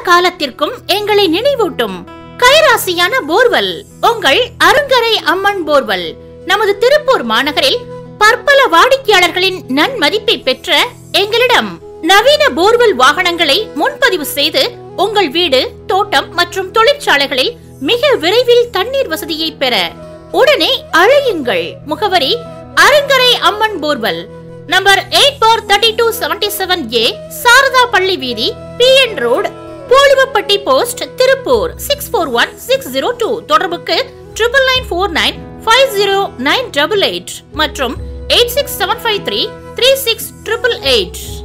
காலத்திற்கும் எங்களை நினைவூட்டும் கைராசியான போர்வெல் உங்கள் அருங்கரை அம்மன் போர்வெல் நமது திருப்பூர் மாநகரில் பற்பல வாடிக்கையாளர்களின் நன்மதிப்பை பெற்ற எங்களிடம் நவீன போர்வெல் வாகனங்களை முன்பதிவு செய்து உங்கள் வீடு தோட்டம் மற்றும் தொழிற்சாலைகளில் மிக விரைவில் தண்ணீர் வசதியை பெற உடனே அழையுங்கள் முகவரி Arungarai Amman borewell number eight four thirty two seventy seven A Sharada பள்ளி வீதி B N road Poluvapatti post Tiruppur six four one six zero two தொடர்புக்கு triple nine four nine five zero nine double eight மற்றும் eight six seven five three three six triple eight